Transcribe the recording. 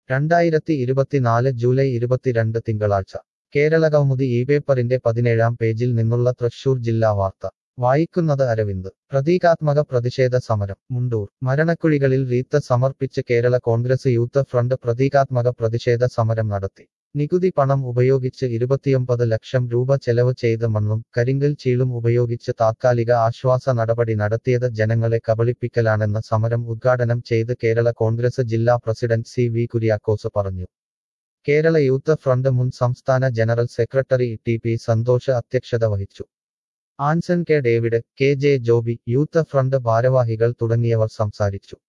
രണ്ടായിരത്തി ഇരുപത്തിനാല് ജൂലൈ ഇരുപത്തിരണ്ട് തിങ്കളാഴ്ച കേരളകൗമുദി ഈ പേപ്പറിന്റെ പതിനേഴാം പേജിൽ നിന്നുള്ള തൃശൂർ ജില്ലാ വാർത്ത വായിക്കുന്നത് അരവിന്ദ് പ്രതീകാത്മക പ്രതിഷേധ സമരം മുണ്ടൂർ മരണക്കുഴികളിൽ റീത്ത് സമർപ്പിച്ച് കേരള കോൺഗ്രസ് യൂത്ത് ഫ്രണ്ട് പ്രതീകാത്മക പ്രതിഷേധ സമരം നടത്തി നികുതി പണം ഉപയോഗിച്ച് ഇരുപത്തിയൊമ്പത് ലക്ഷം രൂപ ചെലവ് ചെയ്ത് മണ്ണും കരിങ്കൽ ചീളും ഉപയോഗിച്ച് താത്കാലിക ആശ്വാസ നടപടി നടത്തിയത് ജനങ്ങളെ കബളിപ്പിക്കലാണെന്ന് സമരം ഉദ്ഘാടനം ചെയ്ത് കേരള കോൺഗ്രസ് ജില്ലാ പ്രസിഡന്റ് സി വി കുര്യാക്കോസ് പറഞ്ഞു കേരള യൂത്ത് ഫ്രണ്ട് മുൻ സംസ്ഥാന general secretary T P Santhosh അധ്യക്ഷത വഹിച്ചു Anson K David K J Joby youth front ഭാരവാഹികൾ തുടങ്ങിയവർ സംസാരിച്ചു